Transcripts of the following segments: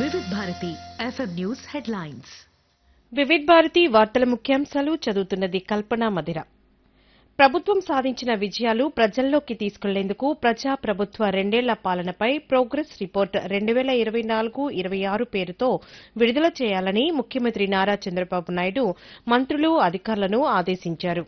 వివిధ Bharati FM news headlines Vividh Bharati వార్తల ముఖ్యాంశాలు చదువుతున్నది కల్పన మధిర ప్రభుత్వం సాధించిన విజయాలు ప్రజల్లోకి తీసుకెళ్లేందుకు ప్రజా ప్రభుత్వ రెండేళ్ల పాలనపై ప్రోగ్రెస్ రిపోర్ట్ రెండు వేల ఇరవై నాలుగు ఇరవై ఆరు పేరుతో విడుదల చేయాలని ముఖ్యమంత్రి నారా చంద్రబాబు నాయుడు మంత్రులు అధికారులను ఆదేశించారు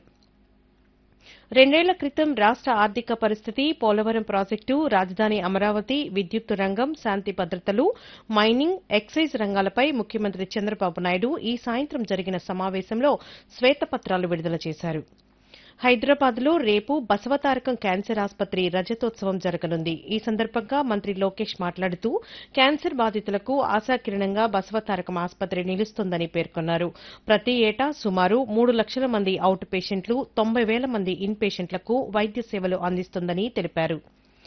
రెండేళ్ల క్రితం రాష్ట ఆర్థిక పరిస్థితి పోలవరం ప్రాజెక్టు రాజధాని అమరావతి విద్యుత్ రంగం శాంతి భద్రతలు మైనింగ్ ఎక్సైజ్ రంగాలపై ముఖ్యమంత్రి చంద్రబాబు నాయుడు ఈ సాయంత్రం జరిగిన సమావేశంలో శ్వేతపత్రాలు విడుదల చేశారు హైదరాబాద్లో రేపు బసవతారకం క్యాన్సర్ ఆసుపత్రి రజతోత్సవం జరగనుంది ఈ సందర్భంగా మంత్రి లోకేష్ మాట్లాడుతూ క్యాన్సర్ బాధితులకు ఆశాకిరణంగా బసవతారకం ఆసుపత్రి నిలుస్తోందని పేర్కొన్నారు ప్రతి ఏటా సుమారు మూడు లక్షల మంది అవుట్ పేషెంట్లు తొంభై వేల మంది ఇన్ పేషెంట్లకు వైద్య సేవలు అందిస్తోందని తెలిపారు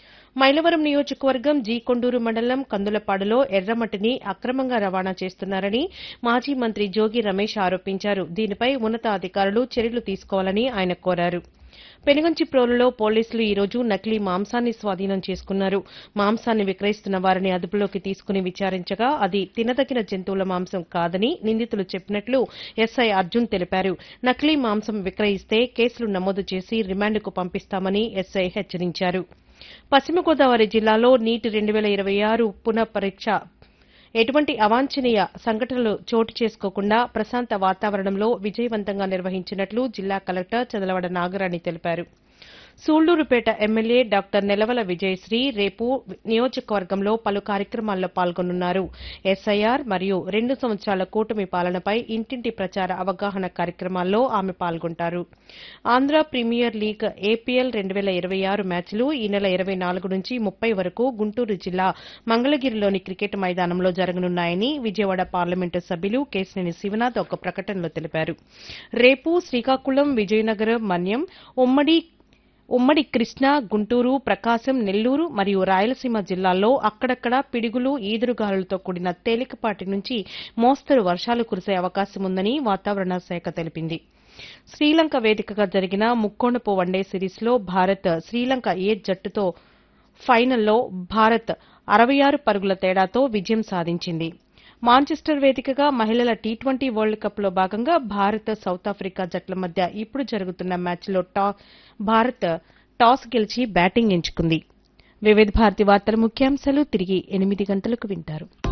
మైలవరం నియోజకవర్గం జీ కొండూరు మండలం కందులపాడులో ఎర్రమట్టిని అక్రమంగా రవాణా చేస్తున్నారని మాజీ మంత్రి జోగి రమేష్ ఆరోపించారు దీనిపై ఉన్నతాధికారులు చర్యలు తీసుకోవాలని ఆయన కోరారు పెనుగంచిప్రోలులో పోలీసులు ఈ రోజు నకిలీ మాంసాన్ని స్వాధీనం చేసుకున్నారు మాంసాన్ని విక్రయిస్తున్న వారిని అదుపులోకి తీసుకుని విచారించగా అది తినదగిన జంతువుల మాంసం కాదని నిందితులు చెప్పినట్లు ఎస్ఐ అర్జున్ తెలిపారు నకిలీ మాంసం విక్రయిస్తే కేసులు నమోదు చేసి రిమాండ్కు పంపిస్తామని ఎస్ఐ హెచ్చరించారు పశ్చిమ గోదావరి జిల్లాలో నీటి రెండు వేల ఇరవై ఆరు పునః పరీక్ష ఎటువంటి అవాంఛనీయ సంఘటనలు చోటు చేసుకోకుండా ప్రశాంత వాతావరణంలో విజయవంతంగా నిర్వహించినట్లు జిల్లా కలెక్టర్ చందలవడ నాగరాణి తెలిపారు సూళ్లూరుపేట ఎమ్మెల్యే డాక్టర్ నెలవల విజయశ్రీ రేపు నియోజకవర్గంలో పలు కార్యక్రమాల్లో పాల్గొనున్నారు ఎస్ఐఆర్ మరియు రెండు సంవత్సరాల కూటమి పాలనపై ఇంటింటి ప్రచార అవగాహన కార్యక్రమాల్లో ఆమె పాల్గొంటారు ఆంధ్ర ప్రీమియర్ లీగ్ ఏపీఎల్ రెండు వేల ఇరవై ఆరు మ్యాచ్లు ఈ నెల ఇరవై నాలుగు నుంచి ముప్పై వరకు గుంటూరు జిల్లా మంగళగిరిలోని క్రికెట్ మైదానంలో జరగనున్నాయని విజయవాడ పార్లమెంటు సభ్యులు కేశినేని శివనాథ్ ఒక ప్రకటనలో తెలిపారు రేపు శ్రీకాకుళం విజయనగరం మన్యం ఉమ్మడి ఉమ్మడి కృష్ణా గుంటూరు ప్రకాశం నెల్లూరు మరియు రాయలసీమ జిల్లాల్లో అక్కడక్కడ పిడుగులు ఈదురుగాలులతో కూడిన తేలికపాటి నుంచి మోస్తరు వర్షాలు కురిసే అవకాశం ఉందని వాతావరణ శాఖ తెలిపింది శ్రీలంక వేదికగా జరిగిన ముక్కోణపు వన్డే సిరీస్లో భారత్ శ్రీలంక ఏ జట్టుతో ఫైనల్లో భారత్ అరవై ఆరు పరుగుల తేడాతో విజయం సాధించింది మాంచెస్టర్ వేదికగా మహిళల టీ ట్వంటీ వరల్డ్ కప్లో భాగంగా భారత్ సౌత్ ఆఫ్రికా జట్ల మధ్య ఇప్పుడు జరుగుతున్న మ్యాచ్లో భారత్ టాస్ గెలిచి బ్యాటింగ్ ఎంచుకుంది వివిధ భారతి వార్తల ముఖ్యాంశాలు తిరిగి ఎనిమిది గంటలకు వింటారు